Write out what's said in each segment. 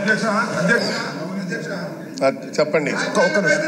అధ్యక్ష అధ్యక్ష ఆ, చెప్పండి ఒక్క నిమిషం.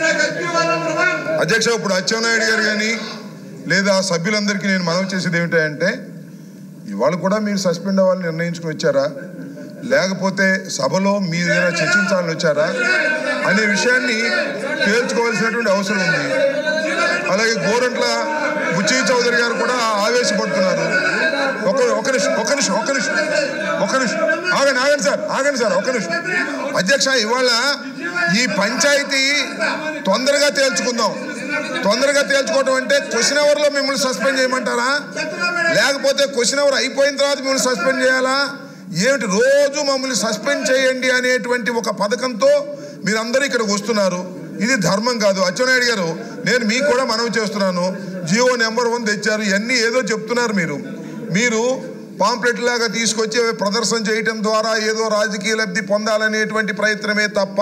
అధ్యక్ష ఇప్పుడు అచ్చెన్నాయుడు గారు కానీ లేదా సభ్యులందరికీ నేను మనవి చేసేది ఏమిటంటే ఇవాళ కూడా మీరు సస్పెండ్ అవ్వాలని నిర్ణయించుకుని వచ్చారా లేకపోతే సభలో మీరు ఏదైనా చర్చించాలని వచ్చారా అనే విషయాన్ని తేల్చుకోవాల్సినటువంటి అవసరం ఉంది అలాగే గోరంట్ల బుచ్చి చౌదరి గారు కూడా ఆవేశపడుతున్నారు ఒక ఒక నిమిషం ఒక నిమిషం ఒక నిమిషం ఒక నిమిషం ఆగండి ఆగండి సార్ ఆగండి సార్ ఒక నిమిషం అధ్యక్ష ఇవాళ ఈ పంచాయతీ తొందరగా తేల్చుకుందాం తొందరగా తేల్చుకోవటం అంటే క్వశ్చన్ అవర్లో మిమ్మల్ని సస్పెండ్ చేయమంటారా లేకపోతే క్వశ్చన్ అవర్ అయిపోయిన తర్వాత మిమ్మల్ని సస్పెండ్ చేయాలా ఏమిటి రోజు మమ్మల్ని సస్పెండ్ చేయండి అనేటువంటి ఒక పథకంతో మీరందరూ ఇక్కడికి వస్తున్నారు ఇది ధర్మం కాదు అచ్చెన్నాయుడు గారు నేను మీకు కూడా మనవి చేస్తున్నాను జియో నెంబర్ వన్ తెచ్చారు ఇవన్నీ ఏదో చెప్తున్నారు మీరు మీరు పాంప్లెట్ లాగా తీసుకొచ్చి ప్రదర్శన చేయటం ద్వారా ఏదో రాజకీయ లబ్ధి పొందాలనేటువంటి ప్రయత్నమే తప్ప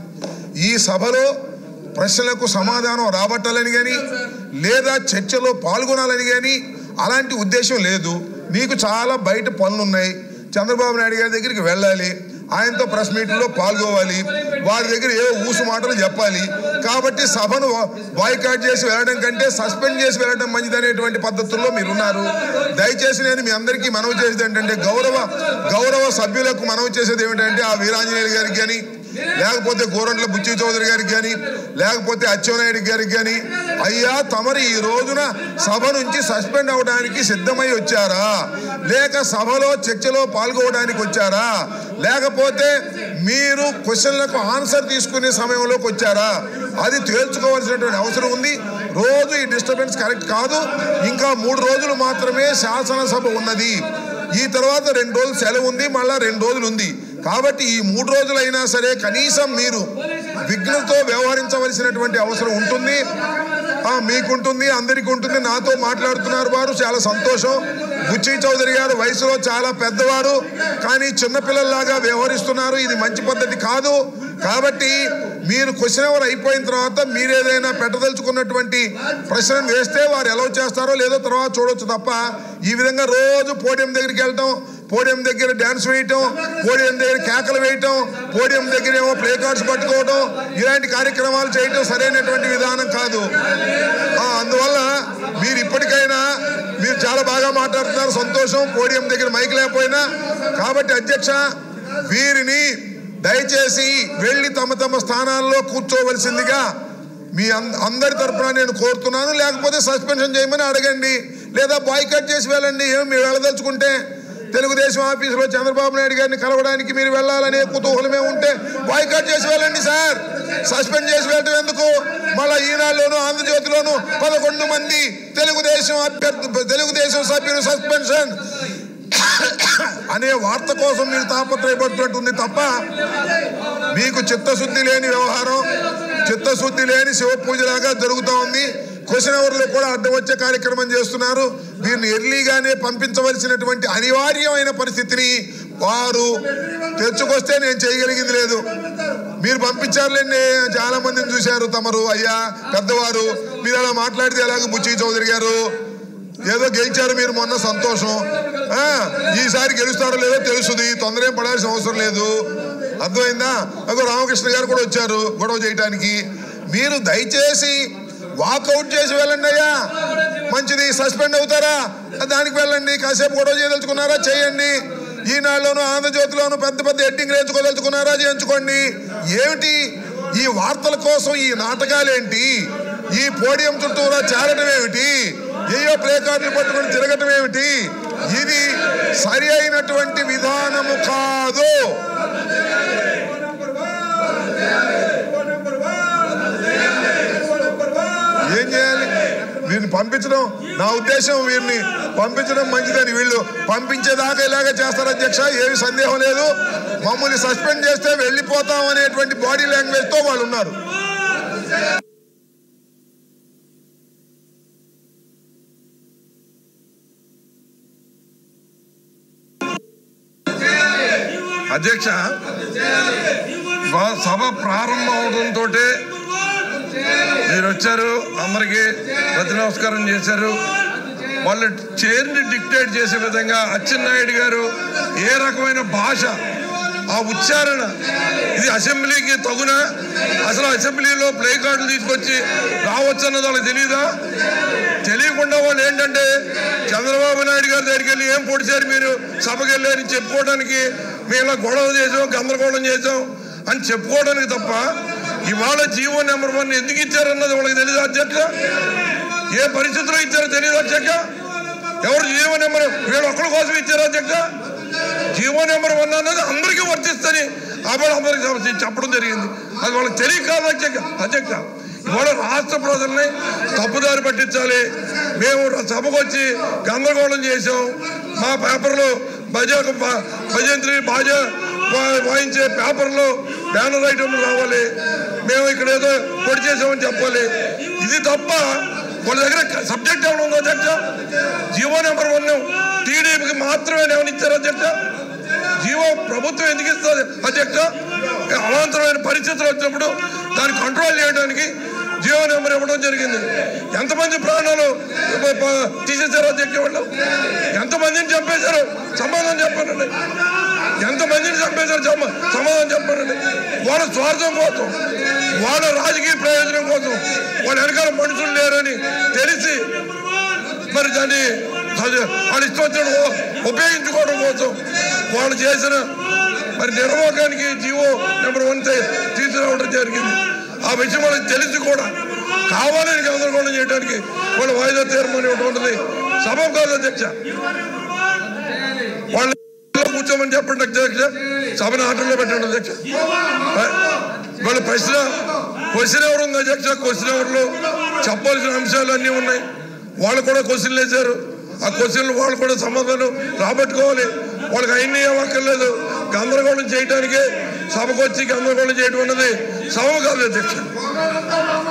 ఈ సభలో ప్రశ్నలకు సమాధానం రాబట్టాలని కానీ లేదా చర్చలో పాల్గొనాలని కానీ అలాంటి ఉద్దేశం లేదు మీకు చాలా బయట పనులు ఉన్నాయి చంద్రబాబు నాయుడు గారి దగ్గరికి వెళ్ళాలి ఆయనతో ప్రెస్ మీట్లో పాల్గొవాలి వారి దగ్గర ఏవో ఊసు మాటలు చెప్పాలి కాబట్టి సభను బాయ్కాట్ చేసి వెళ్ళడం కంటే సస్పెండ్ చేసి వెళ్ళడం మంచిదనేటువంటి పద్ధతుల్లో మీరు ఉన్నారు దయచేసి నేను మీ అందరికీ మనవి చేసేది ఏంటంటే గౌరవ గౌరవ సభ్యులకు మనవి చేసేది ఏమిటంటే ఆ వీరాంజనేయులు గారికి కానీ లేకపోతే గోరంట్ల బుచ్చి చౌదరి గారికి కానీ లేకపోతే అచ్చెన్నాయుడు గారికి కానీ అయ్యా తమరు ఈ రోజున సభ నుంచి సస్పెండ్ అవడానికి సిద్ధమై వచ్చారా లేక సభలో చర్చలో పాల్గొనడానికి వచ్చారా లేకపోతే మీరు క్వశ్చన్లకు ఆన్సర్ తీసుకునే సమయంలోకి వచ్చారా అది తేల్చుకోవాల్సినటువంటి అవసరం ఉంది రోజు ఈ డిస్టర్బెన్స్ కరెక్ట్ కాదు ఇంకా మూడు రోజులు మాత్రమే శాసనసభ ఉన్నది ఈ తర్వాత రెండు రోజులు సెలవు ఉంది మళ్ళా రెండు రోజులు ఉంది కాబట్టి ఈ మూడు రోజులైనా సరే కనీసం మీరు విఘ్నతో వ్యవహరించవలసినటువంటి అవసరం ఉంటుంది ఆ, మీకుంటుంది అందరికీ ఉంటుంది నాతో మాట్లాడుతున్నారు వారు చాలా సంతోషం బుచ్చి చౌదరి గారు వయసులో చాలా పెద్దవారు కానీ చిన్నపిల్లల్లాగా వ్యవహరిస్తున్నారు ఇది మంచి పద్ధతి కాదు కాబట్టి మీరు క్వశ్చన్ అవర్ అయిపోయిన తర్వాత మీరు ఏదైనా పెట్టదలుచుకున్నటువంటి ప్రశ్నను వేస్తే వారు ఎలా చేస్తారో లేదో తర్వాత చూడొచ్చు తప్ప ఈ విధంగా రోజు పోడియం దగ్గరికి వెళ్ళటం పోడియం దగ్గర డ్యాన్స్ వేయటం పోడియం దగ్గర కేకలు వేయటం పోడియం దగ్గర ఏమో ప్లే కార్డ్స్ పట్టుకోవటం ఇలాంటి కార్యక్రమాలు చేయటం సరైనటువంటి విధానం కాదు ఆ, అందువల్ల మీరు ఇప్పటికైనా మీరు చాలా బాగా మాట్లాడుతున్నారు సంతోషం పోడియం దగ్గర మైక్ లేకపోయినా కాబట్టి అధ్యక్ష వీరిని దయచేసి వెళ్ళి తమ తమ స్థానాల్లో కూర్చోవలసిందిగా మీ అం- అందరి తరపున నేను కోరుతున్నాను లేకపోతే సస్పెన్షన్ చేయమని అడగండి లేదా బాయ్కట్ చేసి వెళ్ళండి ఏం మీరు వెళ్ళదలుచుకుంటే తెలుగుదేశం ఆఫీసులో చంద్రబాబు నాయుడు గారిని కలవడానికి మీరు వెళ్ళాలనే కుతూహలమే ఉంటే బాయ్కట్ చేసి వెళ్ళండి సార్ సస్పెండ్ చేసి వెళ్ళటం ఎందుకు మళ్ళా ఈనాడులోను ఆంధ్రజ్యోతిలోను పదకొండు మంది తెలుగుదేశం అభ్యర్థి తెలుగుదేశం సభ్యులు సస్పెన్షన్ అనే వార్త కోసం మీరు తాపత్రయపడుతున్నట్టుంది తప్ప మీకు చిత్తశుద్ధి లేని వ్యవహారం చిత్తశుద్ధి లేని శివ పూజలాగా జరుగుతూ ఉంది క్వశ్చన్ అవర్లో కూడా అడ్డం వచ్చే కార్యక్రమం చేస్తున్నారు వీరిని ఎర్లీగానే పంపించవలసినటువంటి అనివార్యమైన పరిస్థితిని వారు తెచ్చుకొస్తే నేను చేయగలిగింది లేదు మీరు పంపించారులేండి చాలా మందిని చూశారు తమరు అయ్యా పెద్దవారు మీరు అలా మాట్లాడితే ఎలాగ బుచ్చి చౌదరి గారు ఏదో గెలిచారు మీరు మొన్న సంతోషం ఆ, ఈసారి గెలుస్తారో లేదో తెలుసుది తొందర ఏం పడాల్సిన అవసరం లేదు అర్థమైందా అదో రామకృష్ణ గారు కూడా వచ్చారు గొడవ చేయడానికి మీరు దయచేసి వాకౌట్ చేసి వెళ్ళండి అయ్యా మంచిది సస్పెండ్ అవుతారా దానికి వెళ్ళండి కాసేపు గొడవ చేయదలుచుకున్నారా చేయండి ఈనాడులోను ఆంధ్రజ్యోతిలోను పెద్ద పెద్ద ఎడ్డింగ్ వేయించుకోదలుచుకున్నారా చేయించుకోండి ఏమిటి ఈ వార్తల కోసం ఈ నాటకాలేంటి ఈ పోడియం చుట్టూరా చేరటం ఏమిటి ఏయో ప్లే కార్డులు పట్టుకొని తిరగటం ఏమిటి ఇది సరి అయినటువంటి విధానము కాదు ఏం చేయాలి వీరిని పంపించడం నా ఉద్దేశం వీరిని పంపించడం మంచిదని వీళ్ళు పంపించేదాకా ఇలాగ చేస్తారు అధ్యక్ష ఏమి సందేహం లేదు మమ్మల్ని సస్పెండ్ చేస్తే వెళ్ళిపోతాం అనేటువంటి బాడీ లాంగ్వేజ్ తో వాళ్ళు ఉన్నారు అధ్యక్ష ఇవాళ సభ ప్రారంభం అవడంతో మీరు వచ్చారు అందరికి ప్రతి నమస్కారం చేశారు వాళ్ళు చైర్ని డిక్టేట్ చేసే విధంగా అచ్చెన్నాయుడు గారు ఏ రకమైన భాష ఆ ఉచ్చారణ ఇది అసెంబ్లీకి తగునా అసలు అసెంబ్లీలో ప్లే కార్డులు తీసుకొచ్చి రావచ్చు అన్నది వాళ్ళకి తెలియదా తెలియకుండా వాళ్ళు ఏంటంటే చంద్రబాబు నాయుడు గారి దగ్గరికి వెళ్ళి ఏం పొడిచారు మీరు సభకి వెళ్ళారని చెప్పుకోవడానికి మేము ఇలా గొడవ చేసాం గందరగోళం చేసాం అని చెప్పుకోవడానికి తప్ప ఇవాళ జీవో నెంబర్ వన్ ఎందుకు ఇచ్చారన్నది వాళ్ళకి తెలియదు అధ్యక్ష ఏ పరిస్థితిలో ఇచ్చారో తెలియదు అధ్యక్ష ఎవరు జీవో నెంబర్ వీళ్ళు ఒక్కడి కోసం ఇచ్చారు అధ్యక్ష జీవో నెంబర్ వన్ అన్నది అందరికీ వర్తిస్తుంది అప్పుడు అందరికీ సమస్య చెప్పడం జరిగింది అది వాళ్ళకి తెలియక కాదు అధ్యక్ష అధ్యక్ష ఇవాళ రాష్ట్ర ప్రజల్ని తప్పుదారి పట్టించాలి మేము సభకు వచ్చి గందరగోళం చేసాం మా పేపర్లో భజ భజంత్రి బాజా వా- వాయించే పేపర్లో బ్యానర్ ఐటమ్ రావాలి మేము ఇక్కడ ఏదో పొడి చేసామని చెప్పాలి ఇది తప్ప వాళ్ళ దగ్గర సబ్జెక్ట్ ఏమైనా ఉందో అధ్యక్ష జీవో నెంబర్ వన్ టీడీపీకి మాత్రమే ఏమైనా ఇచ్చారు అధ్యక్ష జీవో ప్రభుత్వం ఎందుకు ఇస్తుంది అధ్యక్ష అవాంతరమైన పరిస్థితులు వచ్చినప్పుడు దాన్ని కంట్రోల్ చేయడానికి జీవో నెంబర్ ఇవ్వడం జరిగింది ఎంతమంది ప్రాణాలు ప- ప- తీసేశారు అధ్యక్ష వాళ్ళు ఎంతమందిని చంపేశారు సమాధానం చెప్పానండి ఎంతమందిని చంపేశారు సమ- సమాధానం చెప్పానండి వాళ్ళ స్వార్థం కోసం వాళ్ళ రాజకీయ ప్రయోజనం కోసం వాళ్ళ వెనకాల మనుషులు లేరని తెలిసి మరి దాన్ని చదివి- వాళ్ళు ఇష్టం వచ్చిన ఉపయోగించుకోవడం కోసం వాళ్ళు చేసిన మరి నిర్వాహకానికి జీవో నెంబర్ వన్ తీ- తీసుకురావడం జరిగింది ఆ విషయం వాళ్ళకి తెలిసి కూడా కావాలని గందరగోళం చేయడానికి వాళ్ళు వాయిదా తీర్మానం ఇవ్వడం ఉన్నది సభ కాదు అధ్యక్ష వాళ్ళు కూర్చోమని చెప్పండి అధ్యక్ష సభను ఆటంలో పెట్టండి అధ్యక్ష వాళ్ళ ప్రశ్న క్వశ్చన్ ఎవరు ఉంది అధ్యక్ష క్వశ్చన్ ఎవరిలో చెప్పాల్సిన అంశాలు అన్నీ ఉన్నాయి వాళ్ళు కూడా క్వశ్చన్లు వేశారు ఆ క్వశ్చన్లు వాళ్ళు కూడా సమాధానం రాబట్టుకోవాలి వాళ్ళకి అన్ని అక్కర్లేదు గందరగోళం చేయడానికే సభకు వచ్చి గందరగోళం చేయడం అన్నది సభ కాదు అధ్యక్ష